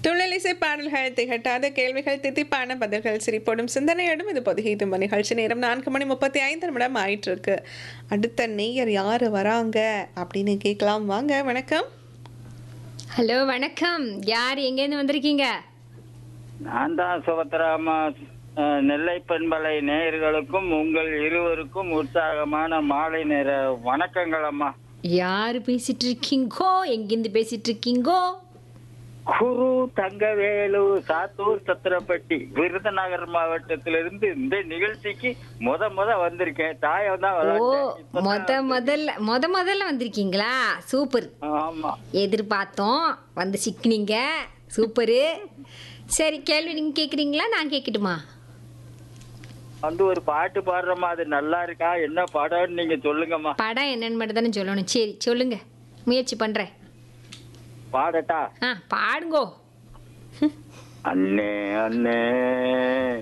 துள்ளலிசை பாடல்கள் திகட்டாத கேள்விகள் தித்திப்பான பதில்கள் சிரிப்போடும் சிந்தனையோடும் இது பொதுகை தும்ப நிகழ்ச்சி நேரம் நான்கு மணி முப்பத்தி ஐந்து நிமிடம் ஆயிட்டு இருக்கு அடுத்த நேயர் யாரு வராங்க அப்படின்னு கேட்கலாம் வாங்க வணக்கம் ஹலோ வணக்கம் யார் எங்கேருந்து வந்திருக்கீங்க நான் தான் சுபத்ராமா அஹ், நெல்லை பண்பலை நேயர்களுக்கும் உங்கள் இருவருக்கும் உற்சாகமான மாலை நேர வணக்கங்கள் அம்மா யார் பேசிட்டு இருக்கீங்கோ எங்கேருந்து பேசிட்டு இருக்கீங்கோ குரு தங்கவேலு சாத்தூர் சத்திரப்பட்டி விருதுநகர் மாவட்டத்திலிருந்து இந்த நிகழ்ச்சிக்கு முத முத வந்திருக்கேன் தாயம் தான் ஓ விளையாண்டேன். இப்பதான் மொத முதல்ல மொத முதல்ல வந்திருக்கீங்களா சூப்பர் ஆமா எதிர்பார்த்தோம் வந்து சிக்கினீங்க சூப்பரு சரி கேள்வி நீங்க கேக்குறீங்களா நான் கேட்கட்டுமா வந்து ஒரு பாட்டு பாடுறோமா அது நல்லா இருக்கா என்ன பாடம்னு நீங்க சொல்லுங்கம்மா படம் என்னன்னு மட்டும் தானே சொல்லணும் சரி சொல்லுங்க முயற்சி பண்றேன் பாடட்டா ஆ பாடுங்கோ அண்ணே அண்ணே